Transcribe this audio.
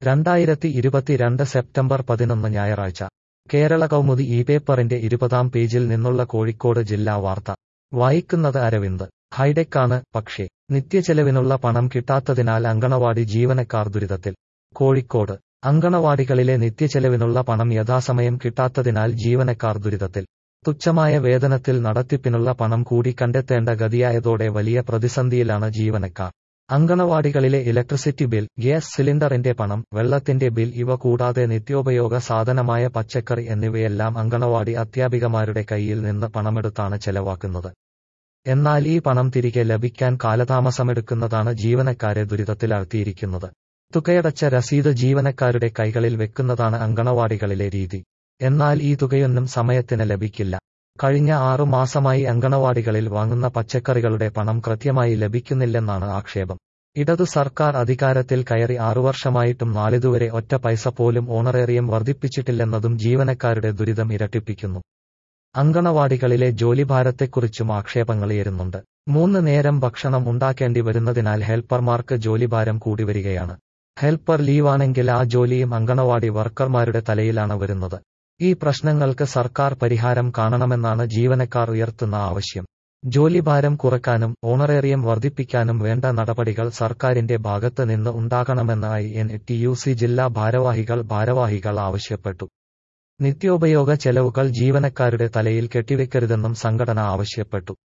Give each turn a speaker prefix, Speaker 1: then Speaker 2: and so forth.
Speaker 1: രണ്ടായിരത്തി ഇരുപത്തിരണ്ട് സെപ്റ്റംബർ പതിനൊന്ന് ഞായറാഴ്ച കേരള കൗമുദി ഈ പേപ്പറിന്റെ ഇരുപതാം പേജിൽ നിന്നുള്ള കോഴിക്കോട് ജില്ലാ വാർത്ത വായിക്കുന്നത് അരവിന്ദ് ഹൈടെക്കാണ് പക്ഷേ നിത്യചെലവിനുള്ള പണം കിട്ടാത്തതിനാൽ അങ്കണവാടി ജീവനക്കാർ ദുരിതത്തിൽ കോഴിക്കോട് അങ്കണവാടികളിലെ നിത്യചെലവിനുള്ള പണം യഥാസമയം കിട്ടാത്തതിനാൽ ജീവനക്കാർ ദുരിതത്തിൽ തുച്ഛമായ വേതനത്തിൽ നടത്തിപ്പിനുള്ള പണം കൂടി കണ്ടെത്തേണ്ട ഗതിയായതോടെ വലിയ പ്രതിസന്ധിയിലാണ് ജീവനക്കാർ അങ്കണവാടികളിലെ ഇലക്ട്രിസിറ്റി ബിൽ ഗ്യാസ് സിലിണ്ടറിന്റെ പണം വെള്ളത്തിന്റെ ബിൽ ഇവ കൂടാതെ നിത്യോപയോഗ സാധനമായ പച്ചക്കറി എന്നിവയെല്ലാം അങ്കണവാടി അധ്യാപികമാരുടെ കയ്യിൽ നിന്ന് പണമെടുത്താണ് ചെലവാക്കുന്നത് എന്നാൽ ഈ പണം തിരികെ ലഭിക്കാൻ കാലതാമസമെടുക്കുന്നതാണ് ജീവനക്കാരെ ദുരിതത്തിലാഴ്ത്തിയിരിക്കുന്നത് തുകയടച്ച രസീത് ജീവനക്കാരുടെ കൈകളിൽ വെക്കുന്നതാണ് അങ്കണവാടികളിലെ രീതി എന്നാൽ ഈ തുകയൊന്നും സമയത്തിന് ലഭിക്കില്ല കഴിഞ്ഞ ആറു മാസമായി അങ്കണവാടികളിൽ വാങ്ങുന്ന പച്ചക്കറികളുടെ പണം കൃത്യമായി ലഭിക്കുന്നില്ലെന്നാണ് ആക്ഷേപം ഇടതു സർക്കാർ അധികാരത്തിൽ കയറി ആറു വർഷമായിട്ടും നാളിതുവരെ ഒറ്റ പൈസ പോലും ഓണറേറിയം വർദ്ധിപ്പിച്ചിട്ടില്ലെന്നതും ജീവനക്കാരുടെ ദുരിതം ഇരട്ടിപ്പിക്കുന്നു അങ്കണവാടികളിലെ ജോലിഭാരത്തെക്കുറിച്ചും ആക്ഷേപങ്ങളുയരുന്നുണ്ട് മൂന്ന് നേരം ഭക്ഷണം ഉണ്ടാക്കേണ്ടി വരുന്നതിനാൽ ഹെൽപ്പർമാർക്ക് ജോലിഭാരം കൂടി വരികയാണ് ഹെൽപ്പർ ലീവാണെങ്കിൽ ആ ജോലിയും അങ്കണവാടി വർക്കർമാരുടെ തലയിലാണ് വരുന്നത് ഈ പ്രശ്നങ്ങൾക്ക് സർക്കാർ പരിഹാരം കാണണമെന്നാണ് ജീവനക്കാർ ഉയർത്തുന്ന ആവശ്യം ജോലിഭാരം കുറയ്ക്കാനും ഓണറേറിയം വർദ്ധിപ്പിക്കാനും വേണ്ട നടപടികൾ സർക്കാരിന്റെ ഭാഗത്ത് നിന്ന് ഉണ്ടാകണമെന്ന് I N T U C ജില്ലാ ഭാരവാഹികൾ ഭാരവാഹികൾ ആവശ്യപ്പെട്ടു നിത്യോപയോഗ ചെലവുകൾ ജീവനക്കാരുടെ തലയിൽ കെട്ടിവെക്കരുതെന്നും സംഘടന ആവശ്യപ്പെട്ടു